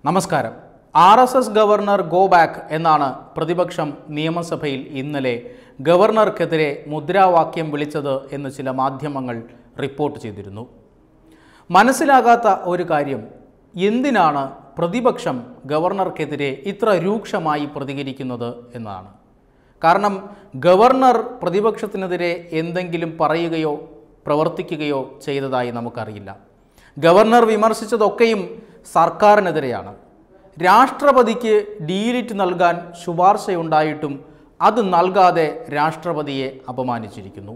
നമസ്കാരം R S S governor go back എന്നാണ് പ്രതിപക്ഷം നിയമസഭയിൽ ഇന്നലെ ഗവർണർക്കെതിരെ മുദ്രാവാക്യം വിളിച്ചത് എന്ന് ചില മാധ്യമങ്ങൾ റിപ്പോർട്ട് ചെയ്തിരുന്നു മനസ്സിലാകാത്ത ഒരു കാര്യം എന്തിനാണ് പ്രതിപക്ഷം ഗവർണർക്കെതിരെ ഇത്ര രൂക്ഷമായി പ്രതികരിക്കുന്നത് എന്നതാണ് കാരണം ഗവർണർ പ്രതിപക്ഷത്തിനെതിരെ എന്തെങ്കിലും പറയുകയോ പ്രവർത്തിക്കുകയോ ചെയ്തതായി നമുക്കറിയില്ല ഗവർണർ വിമർശിച്ചതൊക്കെയും സർക്കാരിനെതിരെയാണ് രാഷ്ട്രപതിക്ക് ഡീലിറ്റ് നൽകാൻ ശുപാർശയുണ്ടായിട്ടും അത് നൽകാതെ രാഷ്ട്രപതിയെ അപമാനിച്ചിരിക്കുന്നു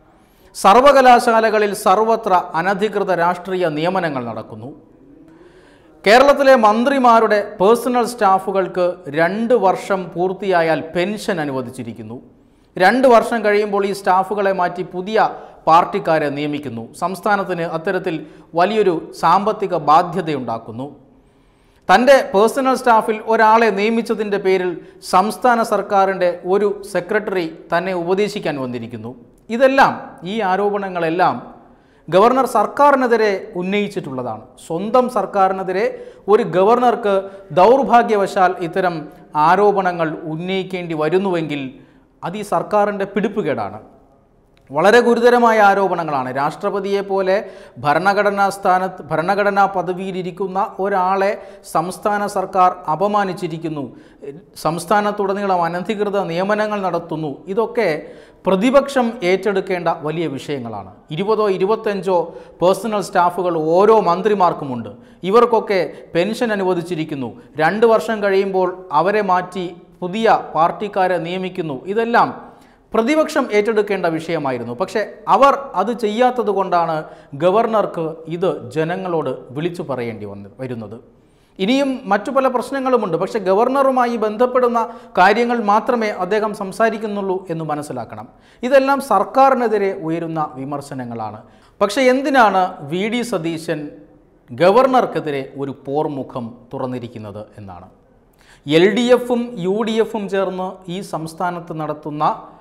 സർവകലാശാലകളിൽ സർവത്ര അനധികൃത രാഷ്ട്രീയ നിയമനങ്ങൾ നടക്കുന്നു കേരളത്തിലെ മന്ത്രിമാരുടെ പേഴ്സണൽ സ്റ്റാഫുകൾക്ക് രണ്ട് വർഷം പൂർത്തിയായാൽ പെൻഷൻ അനുവദിച്ചിരിക്കുന്നു രണ്ട് വർഷം കഴിയുമ്പോൾ ഈ സ്റ്റാഫുകളെ മാറ്റി പുതിയ പാർട്ടിക്കാരെ നിയമിക്കുന്നു സംസ്ഥാനത്തിന് അത്തരത്തിൽ വലിയൊരു സാമ്പത്തിക ബാധ്യതയുണ്ടാക്കുന്നു തൻ്റെ പേഴ്സണൽ സ്റ്റാഫിൽ ഒരാളെ നിയമിച്ചതിൻ്റെ പേരിൽ സംസ്ഥാന സർക്കാരിൻ്റെ ഒരു സെക്രട്ടറി തന്നെ ഉപദേശിക്കാൻ വന്നിരിക്കുന്നു ഇതെല്ലാം ഈ ആരോപണങ്ങളെല്ലാം ഗവർണർ സർക്കാരിനെതിരെ ഉന്നയിച്ചിട്ടുള്ളതാണ് സ്വന്തം സർക്കാരിനെതിരെ ഒരു ഗവർണർക്ക് ദൗർഭാഗ്യവശാൽ ഇത്തരം ആരോപണങ്ങൾ ഉന്നയിക്കേണ്ടി വരുന്നുവെങ്കിൽ അത് ഈ സർക്കാരിൻ്റെ പിടിപ്പുകേടാണ് വളരെ ഗുരുതരമായ ആരോപണങ്ങളാണ് രാഷ്ട്രപതിയെ പോലെ ഭരണഘടനാ സ്ഥാനത്ത് ഭരണഘടനാ പദവിയിലിരിക്കുന്ന ഒരാളെ സംസ്ഥാന സർക്കാർ അപമാനിച്ചിരിക്കുന്നു സംസ്ഥാനത്തുടനീളം അനധികൃത നിയമനങ്ങൾ നടത്തുന്നു ഇതൊക്കെ പ്രതിപക്ഷം ഏറ്റെടുക്കേണ്ട വലിയ വിഷയങ്ങളാണ് ഇരുപതോ ഇരുപത്തഞ്ചോ പേഴ്സണൽ സ്റ്റാഫുകൾ ഓരോ മന്ത്രിമാർക്കുമുണ്ട് ഇവർക്കൊക്കെ പെൻഷൻ അനുവദിച്ചിരിക്കുന്നു രണ്ട് വർഷം കഴിയുമ്പോൾ അവരെ മാറ്റി പുതിയ പാർട്ടിക്കാരെ നിയമിക്കുന്നു ഇതെല്ലാം പ്രതിപക്ഷം ഏറ്റെടുക്കേണ്ട വിഷയമായിരുന്നു പക്ഷേ അവർ അത് ചെയ്യാത്തത് കൊണ്ടാണ് ഗവർണർക്ക് ഇത് ജനങ്ങളോട് വിളിച്ചു പറയേണ്ടി വന്ന് വരുന്നത് ഇനിയും മറ്റു പല പ്രശ്നങ്ങളുമുണ്ട് പക്ഷേ ഗവർണറുമായി ബന്ധപ്പെടുന്ന കാര്യങ്ങൾ മാത്രമേ അദ്ദേഹം സംസാരിക്കുന്നുള്ളൂ എന്ന് മനസ്സിലാക്കണം ഇതെല്ലാം സർക്കാരിനെതിരെ ഉയരുന്ന വിമർശനങ്ങളാണ് പക്ഷേ എന്തിനാണ് വി ഡി സതീശൻ ഗവർണർക്കെതിരെ ഒരു പോർമുഖം തുറന്നിരിക്കുന്നത് എന്നാണ് എൽ ഡി എഫും യു ഡി എഫും ചേർന്ന് ഈ സംസ്ഥാനത്ത് നടത്തുന്ന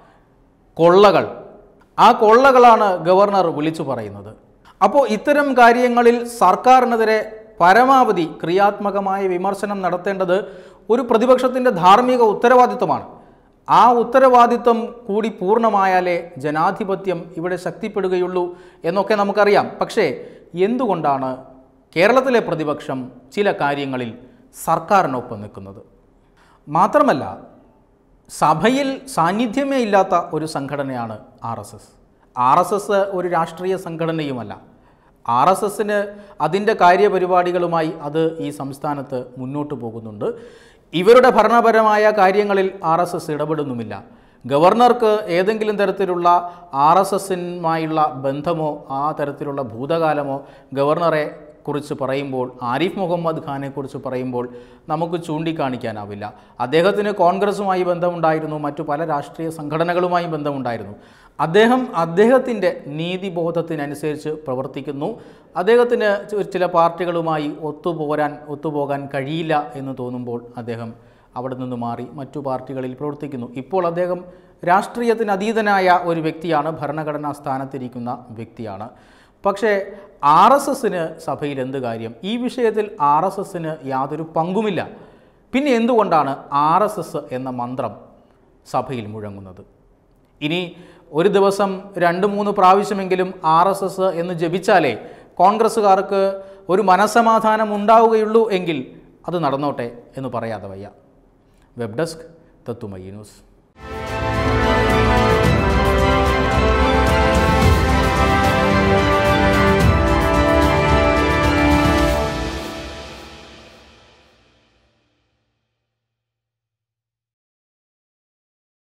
കൊള്ളകൾ ആ കൊള്ളകളാണ് ഗവർണർ വിളിച്ചു പറയുന്നത് അപ്പോൾ ഇത്തരം കാര്യങ്ങളിൽ സർക്കാരിനെതിരെ പരമാവധി ക്രിയാത്മകമായ വിമർശനം നടത്തേണ്ടത് ഒരു പ്രതിപക്ഷത്തിൻ്റെ ധാർമ്മിക ഉത്തരവാദിത്വമാണ് ആ ഉത്തരവാദിത്വം കൂടി പൂർണ്ണമായാലേ ജനാധിപത്യം ഇവിടെ ശക്തിപ്പെടുകയുള്ളൂ എന്നൊക്കെ നമുക്കറിയാം പക്ഷേ എന്തുകൊണ്ടാണ് കേരളത്തിലെ പ്രതിപക്ഷം ചില കാര്യങ്ങളിൽ സർക്കാരിനൊപ്പം നിൽക്കുന്നത് മാത്രമല്ല സഭയിൽ സാന്നിധ്യമേ ഇല്ലാത്ത ഒരു സംഘടനയാണ് R S S R S S ഒരു രാഷ്ട്രീയ സംഘടനയുമല്ല ആർ എസ് എസിന് അതിൻ്റെ കാര്യപരിപാടികളുമായി അത് ഈ സംസ്ഥാനത്ത് മുന്നോട്ട് പോകുന്നുണ്ട് ഇവരുടെ ഭരണപരമായ കാര്യങ്ങളിൽ ആർ എസ് എസ് ഇടപെടുന്നുമില്ല ഗവർണർക്ക് ഏതെങ്കിലും തരത്തിലുള്ള ആർ എസ് എസിനുമായുള്ള ബന്ധമോ ആ തരത്തിലുള്ള ഭൂതകാലമോ ഗവർണറെ കുറിച്ച് പറയുമ്പോൾ ആരിഫ് മുഹമ്മദ് ഖാനെ കുറിച്ച് പറയുമ്പോൾ നമുക്ക് ചൂണ്ടിക്കാണിക്കാനാവില്ല അദ്ദേഹത്തിന് കോൺഗ്രസുമായി ബന്ധമുണ്ടായിരുന്നു മറ്റു പല രാഷ്ട്രീയ സംഘടനകളുമായും ബന്ധമുണ്ടായിരുന്നു അദ്ദേഹം അദ്ദേഹത്തിൻ്റെ നീതിബോധത്തിനനുസരിച്ച് പ്രവർത്തിക്കുന്നു അദ്ദേഹത്തിന് ചി- ചില പാർട്ടികളുമായി ഒത്തുപോരാൻ ഒത്തുപോകാൻ കഴിയില്ല എന്ന് തോന്നുമ്പോൾ അദ്ദേഹം അവിടെ നിന്ന് മാറി മറ്റു പാർട്ടികളിൽ പ്രവർത്തിക്കുന്നു ഇപ്പോൾ അദ്ദേഹം രാഷ്ട്രീയത്തിന് അതീതനായ ഒരു വ്യക്തിയാണ് ഭരണഘടനാ സ്ഥാനത്തിരിക്കുന്ന വ്യക്തിയാണ് പക്ഷേ ആർ എസ് എസിന് സഭയിൽ എന്ത് കാര്യം ഈ വിഷയത്തിൽ ആർ എസ് എസിന് യാതൊരു പങ്കുമില്ല പിന്നെ എന്തുകൊണ്ടാണ് ആർ എസ് എസ് എന്ന മന്ത്രം സഭയിൽ മുഴങ്ങുന്നത് ഇനി ഒരു ദിവസം രണ്ട് മൂന്ന് പ്രാവശ്യമെങ്കിലും ആർ എസ് എസ് എന്ന് ജപിച്ചാലേ കോൺഗ്രസ്സുകാർക്ക് ഒരു മനസ്സമാധാനം ഉണ്ടാവുകയുള്ളൂ എങ്കിൽ അത് നടന്നോട്ടെ എന്ന് പറയാതെ വയ്യ വെബ് ഡെസ്ക് തത്തുമയി ന്യൂസ്